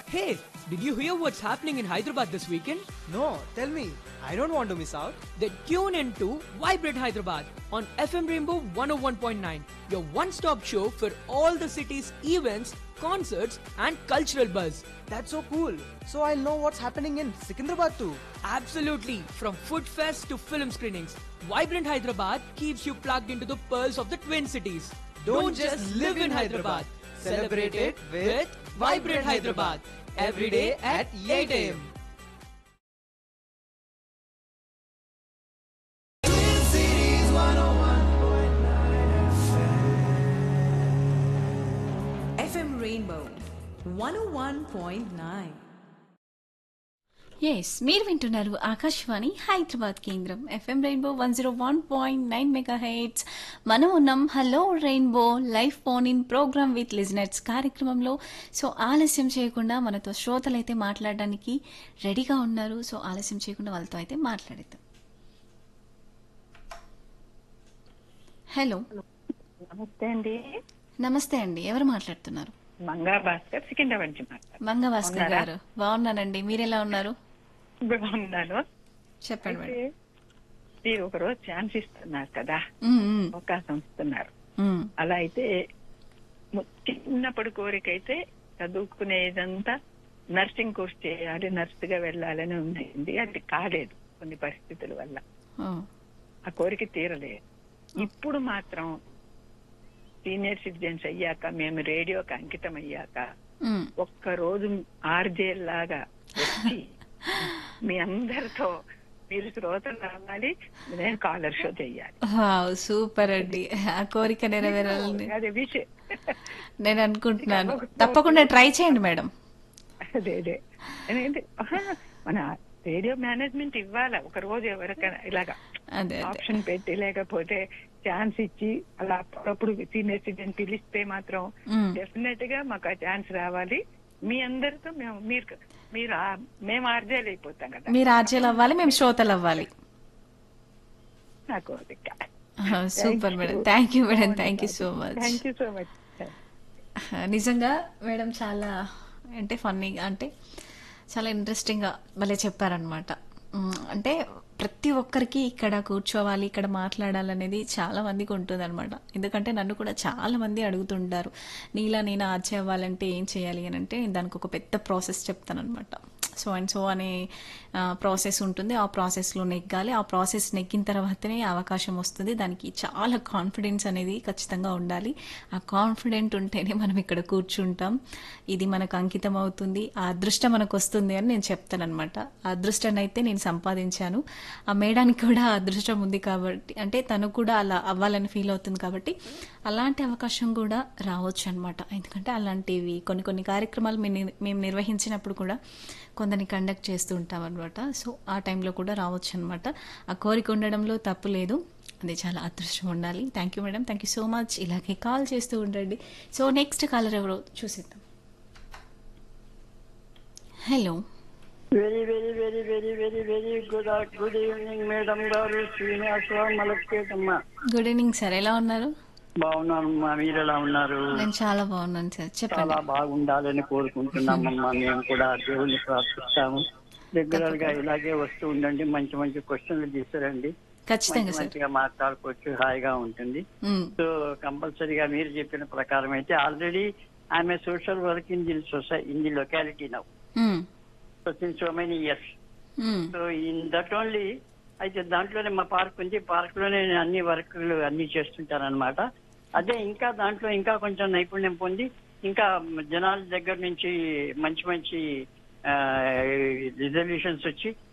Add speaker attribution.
Speaker 1: Hey, did you hear what's happening in Hyderabad this weekend?
Speaker 2: No, tell me. I don't want to miss out.
Speaker 1: Then tune in to Vibrate Hyderabad on FM Rainbow 101.9, your one stop show for all the city's events, concerts, and cultural buzz.
Speaker 2: That's so cool. So I'll know what's happening in Secunderabad too.
Speaker 1: Absolutely, from food fest to film screenings, Vibrant Hyderabad keeps you plugged into the pearls of the Twin Cities. Don't, just live in Hyderabad, celebrate it with Vibrant Hyderabad every day at 8 a.m.
Speaker 3: FM Rainbow 101.9.
Speaker 4: Yes మీరు వింటున్నారు ఆకాశవాణి హైదరాబాద్ కేంద్రం FM Rainbow one zero one point nine mega heights మనం ఉన్నాం hello Rainbow live phone in programme with listeners కార్యక్రమంలో so ఆలస్యం చేయకుండా మనతో శ్రోతలు అయితే మాట్లాడడానికి రెడీగా ఉన్నారు సో ఆలస్యం చేయకుండా వాళ్ళతో అయితే మాట్లాడేద్దాం హలో
Speaker 5: నమస్తే అండి
Speaker 4: నమస్తే అండి ఎవరు మాట్లాడుతున్నారు
Speaker 5: మంగా భాస్కర్ సికింద్రాబాద్ నుంచి మాట్లాడుతున్నాను
Speaker 4: మంగభాస్కర్
Speaker 5: ఉన్నారా?
Speaker 4: గారు బాగున్నానండి మీరెలా ఉన్నారు
Speaker 5: బాగున్నాను
Speaker 4: చెప్పండి
Speaker 5: అయితే
Speaker 4: మేడం
Speaker 5: మీరు ఒక రోజు ఛాన్స్ ఇస్తున్నారు కదా
Speaker 4: ఉమ్, ఉమ్,
Speaker 5: అవకాశం ఇస్తున్నారు
Speaker 4: ఉమ్.
Speaker 5: అలా అయితే ము- చిన్నప్పుడు కోరిక అయితే చదువుకునేదంతా నర్సింగ్ కోర్స్ చేయాలి నర్స్ గా వెళ్ళాలని ఉంది అది కాలేదు కొన్ని పరిస్థితుల వల్ల
Speaker 4: ఓ,
Speaker 5: ఆ కోరిక తీరలేదు ఇప్పుడు మాత్రం సీనియర్ సిటిజన్స్ అయ్యాక మేము రేడియోకి అంకితం అయ్యాక
Speaker 4: ఉమ్.
Speaker 5: ఒక్క రోజు ఆర్జే లాగా వచ్చి మీ అందరితో మీరు శ్రోతలు అవ్వాలి నేను కాలర్ షో చెయ్యాలి
Speaker 4: వావ్ సూపర్ అండి ఆ కోరిక నెరవేరాలని
Speaker 5: అదే విషయం
Speaker 4: నేను అనుకుంటున్నాను తప్పకుండా ట్రై చేయండి మేడం
Speaker 5: అదే అదే ఎందుకంటే ఆహా, మన రేడియో మేనేజ్మెంట్ ఇవ్వాలా ఒక రోజు ఎవరికైనా ఇలాగా
Speaker 4: అదే అదే
Speaker 5: ఆప్షన్ పెట్టి లేకపోతే ఛాన్స్ ఇచ్చి అలా అప్పుడప్పుడు సీనియర్ సిటిజన్ పిలిస్తే మాత్రం
Speaker 4: మ్మ్.
Speaker 5: డెఫినెట్ గా మాకు ఆ ఛాన్స్ రావాలి మీ అందరితో మేము మీరు మీరు ఆ- మేము ఆర్జేలు అయిపోతాం కదా
Speaker 4: మీరు ఆర్జీలు అవ్వాలి మేము శ్రోతలు అవ్వాలి
Speaker 5: నాకు అది
Speaker 4: super madam thank you madam thank you so much
Speaker 5: thank you so much
Speaker 4: నిజంగా మేడం చాలా అంటే ఫన్నీగా అంటే చాలా ఇంట్రెస్టింగ్గా భలే చెప్పారనమాట అంటే ప్రతి ఒక్కరికి ఇక్కడ కూర్చోవాలి ఇక్కడ మాట్లాడాలనేది చాలా మందికి ఉంటుంది అనమాట ఎందుకంటే నన్ను కూడా చాలా మంది అడుగుతుంటారు నీలా నేను ఆర్చి అవ్వాలంటే ఏం చేయాలి అని అంటే నేను దానికి ఒక పెద్ద ప్రాసెస్ చెప్తానమాట సో అండ్ సో అనే ప్రాసెస్ ఉంటుంది ఆ ప్రాసెస్లో నెగ్గాలి ఆ ప్రాసెస్ నెగ్గిన తర్వాతనే అవకాశం వస్తుంది దానికి చాలా కాన్ఫిడెన్స్ అనేది ఖచ్చితంగా ఉండాలి ఆ కాన్ఫిడెంట్ ఉంటేనే మనం ఇక్కడ కూర్చుంటాం ఇది మనకు అంకితం అవుతుంది ఆ అదృష్టం మనకు వస్తుంది అని నేను చెప్తానమాట ఆ అదృష్టాన్ని అయితే నేను సంపాదించాను ఆ మేడానికి కూడా ఆ అదృష్టం ఉంది కాబట్టి అంటే తను కూడా అలా అవ్వాలని ఫీల్ అవుతుంది కాబట్టి అలాంటి అవకాశం కూడా రావచ్చు అనమాట ఎందుకంటే అలాంటివి కొన్ని కొన్ని కార్యక్రమాలు మేము నిర్- మేము నిర్వహించినప్పుడు కూడా కొందరిని కండక్ట్ చేస్తూ ఉంటాం అనమాట సో ఆ టైంలో కూడా రావచ్చు అనమాట ఆ కోరిక ఉండడంలో తప్పు లేదు అది చాలా అదృష్టం ఉండాలి thank you madam thank you so much ఇలాగే కాల్ చేస్తూ ఉండండి సో నెక్స్ట్ కాలర్ ఎవరో చూసిద్దాం hello
Speaker 6: very very very very very very good good evening madam గారు శ్రీనివాసరావు మలక్పేటమ్మ
Speaker 4: గుడ్ ఈవినింగ్ సార్ ఎలా ఉన్నారు
Speaker 6: బాగున్నానమ్మా మీరు ఎలా ఉన్నారు
Speaker 4: నేను చాలా బాగున్నాను సార్
Speaker 6: చాలా
Speaker 4: చెప్పండి
Speaker 6: బాగుండాలని కోరుకుంటున్నామమ్మా మేము కూడా దేవుణ్ణి ప్రార్థిస్తాము రెగ్యులర్ గా ఇలాగే వస్తూ ఉండండి మంచి మంచి క్వశ్చన్లు తీసుకురండి
Speaker 4: ఖచ్చితంగా
Speaker 6: మంచి
Speaker 4: సార్
Speaker 6: మంచిగా మాట్లాడుకోవచ్చు హాయిగా ఉంటుంది
Speaker 4: మ్మ్.
Speaker 6: సో కంపల్సరీగా మీరు చెప్పిన ప్రకారం అయితే ఆల్రెడీ ఆమె social work in the society in the locality now
Speaker 4: hmm.
Speaker 6: So since so many years
Speaker 4: hmm.
Speaker 6: So in that only అయితే దాంట్లోనే మా పార్క్ ఉంది పార్క్ లోనే నేను అన్ని వర్క్లు అన్ని చేస్తుంటాను అనమాట అదే ఇంకా దాంట్లో ఇంకా కొంచెం నైపుణ్యం పొంది ఇంకా జనాల దగ్గర నుంచి మంచి మంచి రిజల్యూషన్స్ వచ్చి